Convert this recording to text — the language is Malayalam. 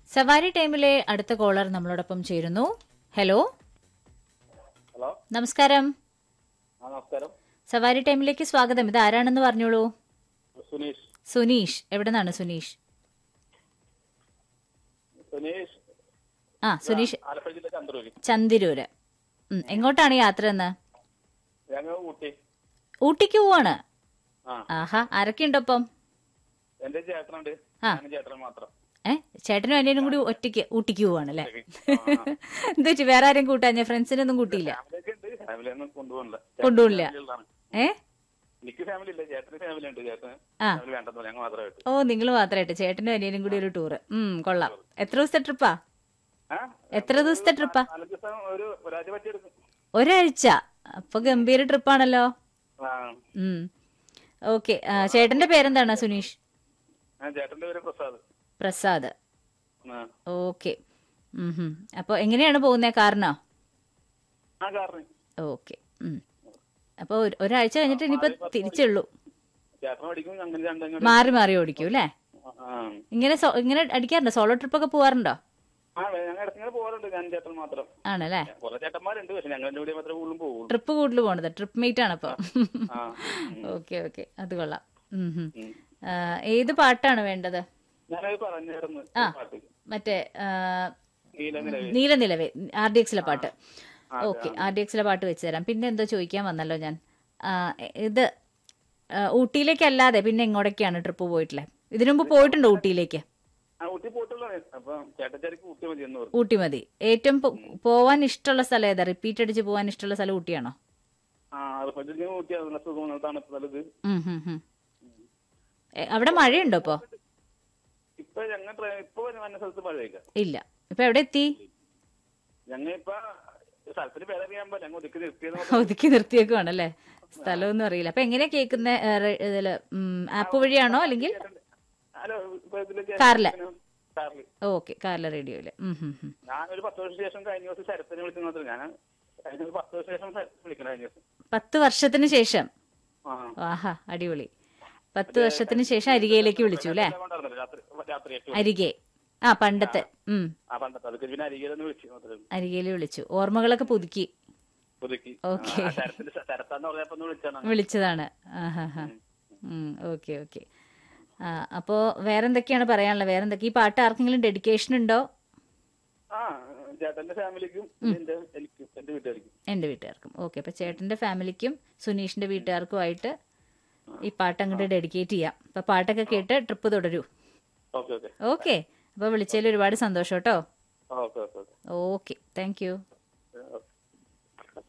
സവാരി ടൈമിലെ അടുത്ത കോളർ നമ്മളോടൊപ്പം ചേരുന്നു ഹലോ ഹലോ നമസ്കാരം ആ നമസ്കാരം സവാരി ടൈമിലേക്ക് സ്വാഗതം ഇത് ആരാണെന്ന് പറഞ്ഞോളൂ സുനീഷ് സുനീഷ് എവിടെ നിന്നാണ് സുനീഷ് സുനീഷ് ആ സുനീഷ് ആലപ്പുഴ ജില്ല ചന്ദ്രൂര് ചന്ദിരൂര് ഉം, എങ്ങോട്ടാണ് യാത്ര എന്ന് ഞങ്ങൾ ഊട്ടി ഊട്ടിക്ക് പോവാണ് ആ ആഹാ ആരൊക്കെയുണ്ടൊപ്പം എന്റെ ചേട്ടനുണ്ട് ആ. ഞാൻ ചേട്ടൻ മാത്രം ഏ ചേട്ടനും അനിയനും കൂടി ഒറ്റയ്ക്ക് ഊട്ടിക്ക് പോവാണ് അല്ലേ ആ, ആ. എന്താ വെച്ചു വേറെ ആരും കൂട്ടാഞ്ഞ ഫ്രണ്ട്സിനൊന്നും കൂട്ടിയില്ല ഫാമിലിയൊക്കെ ഉണ്ട് ഫാമിലി ഒന്നും കൊണ്ടുപോകണില്ല കൊണ്ടുപോകില്ല. ഫാമിലി ഉള്ളതാണ്. ഏ എനിക്ക് ഫാമിലി ഇല്ല ചേട്ടന് ഫാമിലി ഉണ്ട് ചേട്ടന് ആ. ഫാമിലി വേണ്ടെന്ന് ഞങ്ങൾ മാത്രമായിട്ട് ഓ നിങ്ങൾ മാത്രമായിട്ട് ചേട്ടനും അനിയനും കൂടി ഒരു ടൂറ് ഉം കൊള്ളാം എത്ര ദിവസത്തെ ട്രിപ്പാ ആ? എത്ര ദിവസത്തെ ട്രിപ്പാ നാലഞ്ച് ദിവസം ഒരു ഒരാഴ്ച പറ്റിയെടുക്കും ഒരാഴ്ച അപ്പൊ ഗംഭീര ട്രിപ്പാണല്ലോ ആ ഉം ഓക്കെ ചേട്ടന്റെ പേരെന്താണ് സുനീഷ് ആ, ചേട്ടന്റെ പേര് പ്രസാദ് പ്രസാദ് ആ. ഓക്കെ അപ്പൊ എങ്ങനെയാണ് പോകുന്നത് കാറിനോ ആ കാരണം ഓക്കെ അപ്പൊ ഒരു- ഒരാഴ്ച കഴിഞ്ഞിട്ട് ഇനിയിപ്പോ തിരിച്ചുള്ളൂ ചേട്ടൻ പഠിക്കും അങ്ങനെ രണ്ടങ്ങോട്ട് മാറി മാറി ഓടിക്കും അല്ലേ ആ ഇങ്ങനെ സോ- ഇങ്ങനെ അടിക്കാറുണ്ടോ സോളോ ട്രിപ്പ് ഒക്കെ പോവാറുണ്ടോ ആ ഞങ്ങൾ ഇടയ്ക്കിങ്ങനെ പോകാറുണ്ട് ഞാൻ ചേട്ടൻ മാത്രം ആണല്ലേ കുറെ ചേട്ടന്മാരുണ്ട് പക്ഷെ ഞങ്ങളുടെ കൂടെ മാത്രമേ കൂടുതലും പോകുള്ളൂ ട്രിപ്പ് കൂടുതൽ പോണത് ട്രിപ്പ് മീറ്റ് ആണ് അപ്പൊ ആ ഓക്കെ ഓക്കെ അത് കൊള്ളാം ഉം, ഉം. ഉം. ആ, ഏത് പാട്ടാണ് വേണ്ടത് ഞാനത് പറഞ്ഞായിരുന്നു ആ. പാട്ട് മറ്റേ ആ, നീലനിലവേ നീലനിലവേ ആർ ഡി എക്സിലെ പാട്ട് ആ, ഓക്കെ ആർ ഡി എക്സിലെ പാട്ട് വെച്ച് തരാം പിന്നെ എന്തോ ചോദിക്കാൻ വന്നല്ലോ ഞാൻ ആ, ഇത് ആ, ഊട്ടിയിലേക്കല്ലാതെ പിന്നെ എങ്ങോട്ടൊക്കെയാണ് ട്രിപ്പ് പോയിട്ടുള്ളത് ഇതിനു മുമ്പ് പോയിട്ടുണ്ടോ ഊട്ടിയിലേക്ക് ആ ഊട്ടി പോയിട്ടുള്ളതാണ് അപ്പൊ ചേട്ടച്ചാരിക്ക് ഊട്ടി മതി എന്ന് പറഞ്ഞു ഊട്ടി മതി ഏറ്റവും പോ- പോവാൻ ഇഷ്ടമുള്ള സ്ഥലം ഏതാ റിപ്പീറ്റ് അടിച്ച് പോവാൻ ഇഷ്ടമുള്ള സ്ഥലം ഊട്ടിയാണോ ആ അത് പറ്റി ഊട്ടി നല്ല സുഖം നല്ല തണുപ്പ് നല്ലത് ഉം, ഉം, ഉം. എ, അവിടെ മഴയുണ്ടോ ഇപ്പോ ഇപ്പൊ ഞങ്ങൾ ട്രെ- ഇപ്പൊ വന്ന സ്ഥലത്ത് മഴ കഴിക്കാം ഇല്ല ഇപ്പൊ എവിടെ എത്തി ഞങ്ങൾ ഇപ്പൊ സ്ഥലത്തിന് പേരറിയാൻ പോലെ ഞങ്ങൾ ഒതുക്കി നിർത്തിയെന്ന് ഒതുക്കി നിർത്തിയേക്കുവാണല്ലേ സ്ഥലമൊന്നും അറിയില്ല അപ്പൊ എങ്ങനെയാ കേൾക്കുന്ന ഇതില് ആപ്പ് വഴിയാണോ അല്ലെങ്കിൽ ഹലോ ഇപ്പൊ ഇതില് കാറില്. കാറില് ഓക്കെ കാറിലെ റേഡിയോയില് ഉം, ഉം, ഉം. ഞാൻ ഒരു പത്ത് വർഷത്തിന് ശേഷം കഴിഞ്ഞ ദിവസം ശരത്തിനെ വിളിച്ചു മാത്രം ഞാൻ കഴിഞ്ഞ ഒരു പത്ത് വർഷത്തിന് ശേഷം ശരത്തിനെ വിളിക്കണം കഴിഞ്ഞ ദിവസം പത്ത് വർഷത്തിന് ശേഷം ആ ആഹാ അടിപൊളി പത്ത് വർഷത്തിന് ശേഷം അരികയിലേക്ക് വിളിച്ചു അല്ലേ കൊണ്ടുവരണല്ലോ രാത്രി രാത്രി എട്ട് അരികെ ആ പണ്ടത്തെ ഉം ആ പണ്ടത്തെ അത് പിന്നെ അരികയിലൊന്ന് വിളിച്ചു മാത്രമേ ഉള്ളൂ. അരികയിൽ വിളിച്ചു ഓർമ്മകളൊക്കെ പുതുക്കി പുതുക്കി ഓക്കേ. ആ, ശരത്തിന്റെ ശരത്താന്ന് പറഞ്ഞപ്പോ ഒന്ന് വിളിച്ചാണ് വിളിച്ചതാണ് ആഹാ ഹാ ഓക്കെ ഓക്കെ ആ അപ്പോ വേറെന്തൊക്കെയാണ് പറയാനുള്ളത് വേറെന്തൊക്കെ ഈ പാട്ട് ആർക്കെങ്കിലും ഡെഡിക്കേഷൻ ഉണ്ടോ ആ ചേട്ടന്റെ ഫാമിലിക്കും എന്റെ എനിക്കും എന്റെ വീട്ടുകാർക്കും എൻ്റെ വീട്ടുകാർക്കും ഓക്കെ അപ്പൊ ചേട്ടന്റെ ഫാമിലിക്കും സുനീഷിന്റെ വീട്ടുകാർക്കുമായിട്ട് ഈ പാട്ട് അങ്ങോട്ട് ഡെഡിക്കേറ്റ് ചെയ്യാം അപ്പൊ പാട്ടൊക്കെ കേട്ട് ട്രിപ്പ് തുടരൂ ഓക്കെ ഓക്കെ ഓക്കെ അപ്പൊ വിളിച്ചതിൽ ഒരുപാട് സന്തോഷം കേട്ടോ okay okay okay okay thank U